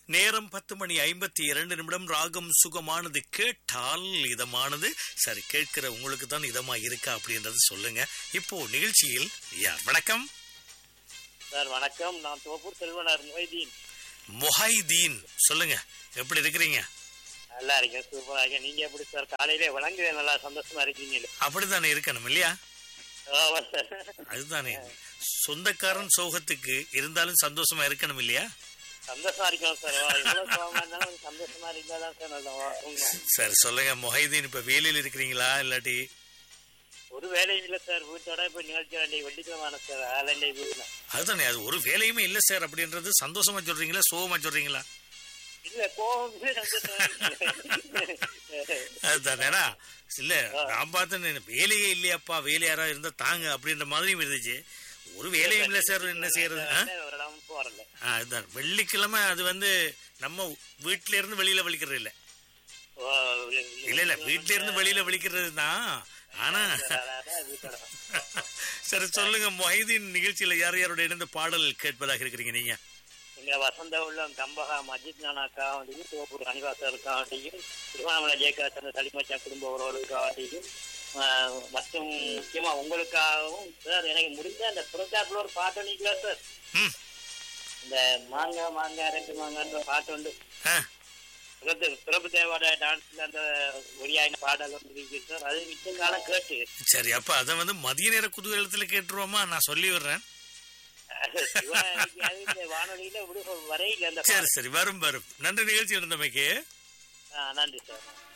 நேரம் பத்து மணி ஐம்பத்தி இரண்டு நிமிடம் ராகம் சுகமானது கேட்டால் இதமானது சரி கேட்கிற உங்களுக்கு தான் இதமா இருக்கா அப்படின்றது சொல்லுங்க இப்போ நிகழ்ச்சியில் யார் வணக்கம் சார் வணக்கம் நான் தோப்பூர் செல்வனார் மொய்தீன் முஹைதீன் சொல்லுங்க எப்படி இருக்கிறீங்க நல்லா இருக்கேன் சூப்பரா இருக்கேன் நீங்க எப்படி சார் காலையிலே விளங்குவே நல்லா சந்தோஷமா இருக்கீங்க அப்படித்தானே இருக்கணும் இல்லையா ஆமா சார் அதுதானே சொந்தக்காரன் சோகத்துக்கு இருந்தாலும் சந்தோஷமா இருக்கணும் இல்லையா சந்தோஷமா இருக்கோம் சார் எவ்வளவு சோகமா இருந்தாலும் சந்தோஷமா இருந்தாதான் சார் நல்லா உண்மை. சரி சொல்லுங்க முஹைதீன் இப்ப வேலையில் இருக்கிறீங்களா இல்லாட்டி ஒரு வேலையும் இல்ல சார் வீட்டோட போய் நிகழ்ச்சி வேண்டிய வெள்ளிக்கிழமான சார் ஆலண்டை வீட்டுல அதுதானே அது ஒரு வேலையுமே இல்ல சார் அப்படின்றது சந்தோஷமா சொல்றீங்களா சோகமா சொல்றீங்களா இல்ல கோவம் வந்து சந்தோஷமா இருக்கு. அதுதானேடா இல்ல நான் பார்த்தேன் வேலையே இல்லையாப்பா வேலை யாராவது இருந்தா தாங்க அப்படின்ற மாதிரியும் இருந்துச்சு ஒரு வேலையும் இல்ல சார் என்ன செய்யறது ஆ? ஒரு இடம் போறல ஆ, அதுதான் வெள்ளிக்கிழமை அது வந்து நம்ம வீட்ல இருந்து வெளியில வலிக்கிறது இல்ல ஓ, இல்ல இல்ல வீட்ல இருந்து வெளியில வலிக்கிறது தான் ஆனா அதான் வீட்டோட சரி சொல்லுங்க மொஹிதீன் நிகழ்ச்சியில யார் யாரோட இணைந்த பாடல் கேட்பதாக இருக்கிறீங்க நீங்க இங்க வசந்த உள்ளம் தம்பகா மஜித் நானாக்காவண்டியும் தோப்பூர் கனிவாசருக்காவண்டியும் திருவண்ணாமலை ஜெயகாசன் சலிமச்சா குடும்ப உறவுகளுக்காவண்டியும் ஆஹ், மற்றும் முக்கியமா உங்களுக்காகவும் சார் எனக்கு முடிஞ்ச அந்த புரட்டாப்புல ஒரு பாட்டு ஒன்றிக்கல சார் ம் இந்த மாங்காய் மாங்காய் ரெண்டு மாங்கான்ற பாட்டு உண்டு ஆ, பிரபு பிரபு தேவோட டான்ஸ்ல அந்த ஒரியாயின பாடல் ஒன்று இருக்கு சார் அது மிச்சம் காலம் கேட்டு சரி அப்ப அத வந்து மதிய நேர குதூகலத்துல கேட்டுருவோமா நான் சொல்லி விடுறேன் சிவனுக்கு அது இந்த வானொலியில விடு வரையில அந்த சரி சரி வரும் வரும் நன்றி நிகழ்ச்சி இருந்தமைக்கு ஆ, நன்றி சார்